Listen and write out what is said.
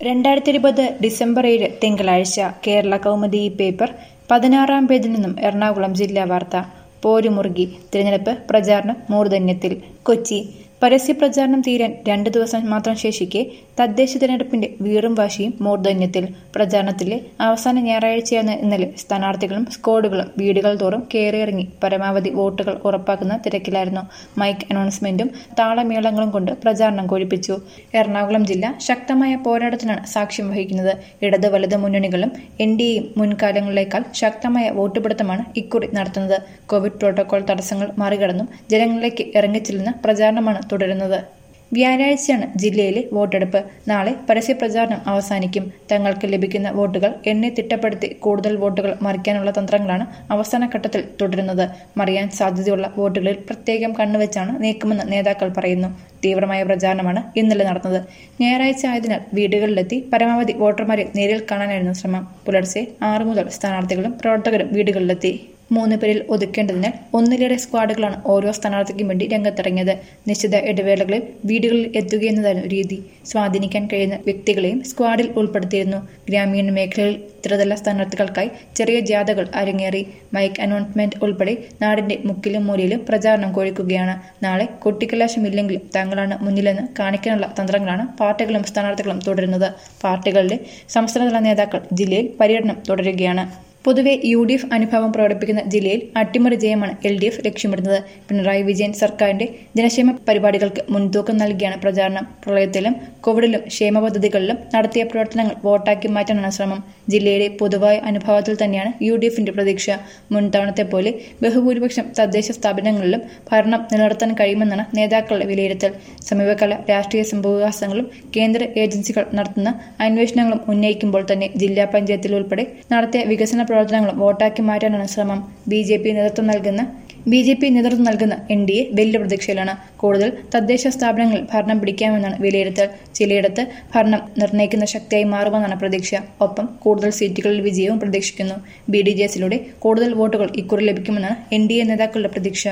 രണ്ടായിരത്തി ഇരുപത് ഡിസംബർ ഏഴ് തിങ്കളാഴ്ച കേരള കൗമുദി ഈ പേപ്പർ പതിനാറാം പേജിൽ നിന്നും എറണാകുളം ജില്ലാ വാർത്ത പോരുമുറുകി തിരഞ്ഞെടുപ്പ് പ്രചാരണം മൂർധന്യത്തിൽ കൊച്ചി പരസ്യ പ്രചാരണം തീരാൻ രണ്ടു ദിവസം മാത്രം ശേഷിക്കെ തദ്ദേശ തിരഞ്ഞെടുപ്പിന്റെ വീറും വാശിയും മൂർധന്യത്തിൽ പ്രചാരണത്തിലെ അവസാന ഞായറാഴ്ചയായിരുന്ന ഇന്നലെ സ്ഥാനാർത്ഥികളും സ്ക്വാഡുകളും വീടുകൾ തോറും കയറിയിറങ്ങി പരമാവധി വോട്ടുകൾ ഉറപ്പാക്കുന്ന തിരക്കിലായിരുന്നു മൈക്ക് അനൗൺസ്മെന്റും താളമേളങ്ങളും കൊണ്ട് പ്രചാരണം കൊഴിപ്പിച്ചു എറണാകുളം ജില്ല ശക്തമായ പോരാട്ടത്തിനാണ് സാക്ഷ്യം വഹിക്കുന്നത് ഇടത് വലത് മുന്നണികളും എൻ ഡി എയും മുൻകാലങ്ങളിലേക്കാൾ ശക്തമായ വോട്ടുപിടുത്തമാണ് ഇക്കുറി നടത്തുന്നത് കോവിഡ് പ്രോട്ടോകോൾ തടസ്സങ്ങൾ മറികടന്നും ജനങ്ങളിലേക്ക് ഇറങ്ങിച്ചെല്ലുന്ന പ്രചാരണമാണ് തുടരുന്നത് വ്യാഴാഴ്ചയാണ് ജില്ലയിലെ വോട്ടെടുപ്പ് നാളെ പരസ്യപ്രചാരണം അവസാനിക്കും തങ്ങൾക്ക് ലഭിക്കുന്ന വോട്ടുകൾ എണ്ണി തിട്ടപ്പെടുത്തി കൂടുതൽ വോട്ടുകൾ മറിക്കാനുള്ള തന്ത്രങ്ങളാണ് അവസാന ഘട്ടത്തിൽ തുടരുന്നത് മറിയാൻ സാധ്യതയുള്ള വോട്ടുകളിൽ പ്രത്യേകം കണ്ണുവെച്ചാണ് നീക്കമെന്ന് നേതാക്കൾ പറയുന്നു തീവ്രമായ പ്രചാരണമാണ് ഇന്നലെ നടന്നത് ഞായറാഴ്ച ആയതിനാൽ വീടുകളിലെത്തി പരമാവധി വോട്ടർമാരെ നേരിൽ കാണാനായിരുന്നു ശ്രമം പുലർച്ചെ ആറു മുതൽ സ്ഥാനാർത്ഥികളും പ്രവർത്തകരും വീടുകളിലെത്തി മൂന്ന് പേരിൽ ഒതുക്കേണ്ടതിനാൽ ഒന്നിലേറെ സ്ക്വാഡുകളാണ് ഓരോ സ്ഥാനാർത്ഥിക്കും വേണ്ടി രംഗത്തിറങ്ങിയത് നിശ്ചിത ഇടവേളകളിൽ വീടുകളിൽ എത്തുകയെന്നതായിരുന്നു രീതി സ്വാധീനിക്കാൻ കഴിയുന്ന വ്യക്തികളെയും സ്ക്വാഡിൽ ഉൾപ്പെടുത്തിയിരുന്നു ഗ്രാമീണ മേഖലയിൽ ത്രിതല സ്ഥാനാർത്ഥികൾക്കായി ചെറിയ ജാഥകൾ അരങ്ങേറി മൈക്ക് അനൗൺസ്മെന്റ് ഉൾപ്പെടെ നാടിന്റെ മുക്കിലും മൂലയിലും പ്രചാരണം കൊഴിക്കുകയാണ് നാളെ കൊട്ടിക്കലാശമില്ലെങ്കിലും തങ്ങളാണ് മുന്നിലെന്ന് കാണിക്കാനുള്ള തന്ത്രങ്ങളാണ് പാർട്ടികളും സ്ഥാനാർത്ഥികളും തുടരുന്നത് പാർട്ടികളുടെ സംസ്ഥാനതല നേതാക്കൾ ജില്ലയിൽ പര്യടനം തുടരുകയാണ് പൊതുവെ യു ഡി എഫ് അനുഭാവം പ്രകടിപ്പിക്കുന്ന ജില്ലയിൽ അട്ടിമറി ജയമാണ് എൽ ഡി എഫ് ലക്ഷ്യമിടുന്നത് പിണറായി വിജയൻ സർക്കാരിന്റെ ജനക്ഷേമ പരിപാടികൾക്ക് മുൻതൂക്കം നൽകിയാണ് പ്രചാരണം പ്രളയത്തിലും കോവിഡിലും ക്ഷേമ പദ്ധതികളിലും നടത്തിയ പ്രവർത്തനങ്ങൾ വോട്ടാക്കി മാറ്റാനാണ് ശ്രമം ജില്ലയുടെ പൊതുവായ അനുഭവത്തിൽ തന്നെയാണ് യു ഡി എഫിന്റെ പ്രതീക്ഷ മുൻ തവണത്തെ പോലെ ബഹുഭൂരിപക്ഷം തദ്ദേശ സ്ഥാപനങ്ങളിലും ഭരണം നിലനിർത്താൻ കഴിയുമെന്നാണ് നേതാക്കളുടെ വിലയിരുത്തൽ സമീപകാല രാഷ്ട്രീയ സംഭവവികാസങ്ങളും കേന്ദ്ര ഏജൻസികൾ നടത്തുന്ന അന്വേഷണങ്ങളും ഉന്നയിക്കുമ്പോൾ തന്നെ ജില്ലാ പഞ്ചായത്തിൽ ഉൾപ്പെടെ നടത്തിയ വികസന പ്രവർത്തനങ്ങളും വോട്ടാക്കി മാറ്റാനാണ് ശ്രമം ബി ജെ പി നേതൃത്വം നൽകുന്ന ബി ജെ പി നേതൃത്വം നൽകുന്ന എൻ ഡി എ വലിയ പ്രതീക്ഷയിലാണ് കൂടുതൽ തദ്ദേശ സ്ഥാപനങ്ങളിൽ ഭരണം പിടിക്കാമെന്നാണ് വിലയിരുത്തൽ ചിലയിടത്ത് ഭരണം നിർണ്ണയിക്കുന്ന ശക്തിയായി മാറുമെന്നാണ് പ്രതീക്ഷ ഒപ്പം കൂടുതൽ സീറ്റുകളിൽ വിജയവും പ്രതീക്ഷിക്കുന്നു ബി ഡി ജെ എസിലൂടെ കൂടുതൽ വോട്ടുകൾ ഇക്കുറി ലഭിക്കുമെന്നാണ് എൻ ഡി എ നേതാക്കളുടെ പ്രതീക്ഷ